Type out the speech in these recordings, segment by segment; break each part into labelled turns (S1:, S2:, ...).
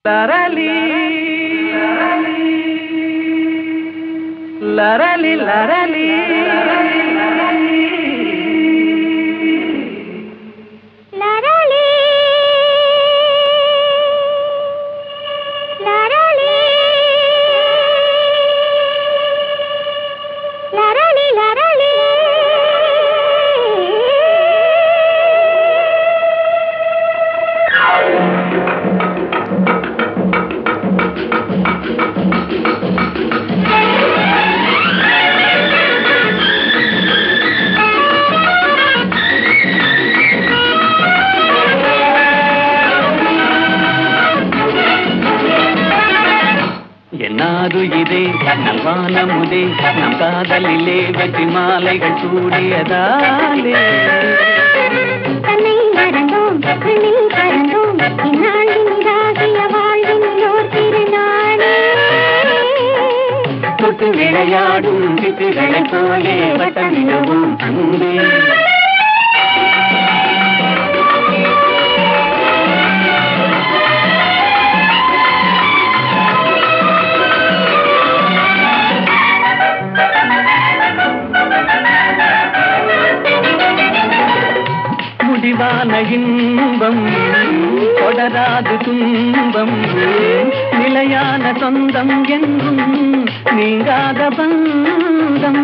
S1: லரலி லரலி லரலி
S2: லரளி லரளி லரளி லரளி
S1: என்னாது இதே நல்வானமுதே நம் காதலிலே வெற்றி மாலைகள் சூடியதாலே
S2: தன்னை மறந்தோம் விண்ணில் பறந்தோம் இந்நாளின் இதாகிய வாழ்வினோர் திருநாளே
S1: தொட்டு விளையாடும் சிட்டுகளைப் போலே வட்டமிடுவோம் அன்பே முடிவான இன்பம் தொடராது துன்பம் நிலையான சொந்தம் என்றும் நீங்காத பந்தம்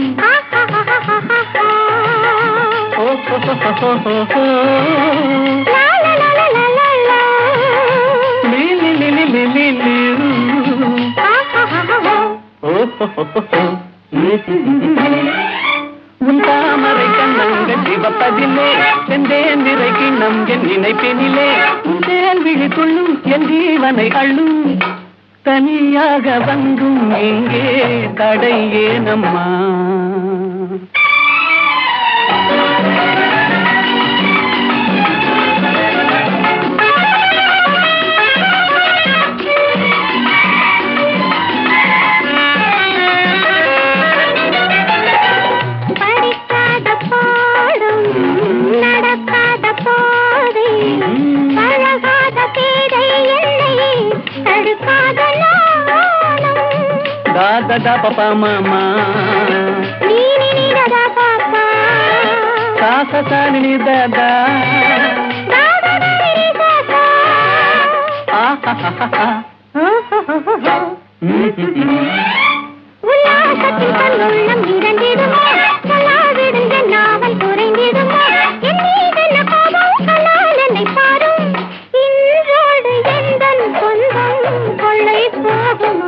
S1: ஓ ஹோ ஹோ ஹோ ஹோ ஹோ.
S2: லா லா லா லா லா லா லா.
S1: லி லி லி லி லி லி லி.
S2: ஆஹாஹாஹா.
S1: ஓ ஹோ ஹோ ஹோ ஹோ. உன் தாமரை கண்ணங்கள் சிவப்பதிலே செந்தேன் நிறை கிண்ணம் என் நினைப்பினிலே உன் தேன் விழி கொள்ளும் என் ஜீவனை அள்ளும் தனியாக வந்தும் எங்கே தடை ஏனம்மா
S2: படிக்காத பாடம் நடக்காத பாதை பழகாத பேதை என்னை தடுக்காத நாணம்
S1: தாத பாப்பா மாமா
S2: நீ நினைதா பாப்பா
S1: சாச சாணி தாதா
S2: தாதா நரி தாதா
S1: ஆஹா
S2: உல்லாசத்தில் தன்னுள்ளம் இறந்திடுமோ சொல்லாவிடுங்க நாவல் குறைந்திடுமோ என் மீதென்ன கோபம் சொன்னால் என்னை பாரும் இன்றோடு எந்தன் சொந்தம் கொள்ளை போகுமோ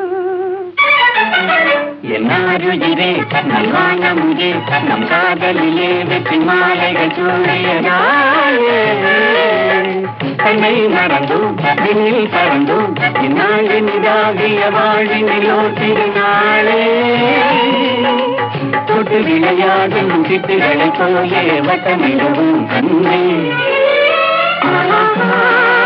S1: என்னாருயிரே நல்வானமுதே நம் காதலிலே வெற்றி மாலைகள் சூழியதாலே தன்னை மறந்தோம் விண்ணில் பறந்தோம் இந்நாளின் இதாகிய வாழ்வினிலோ திருநாளே தொட்டு விளையாடும் சிட்டுகளைப் போலே வட்டமிடுவோம் கண்ணே
S2: ஆஹா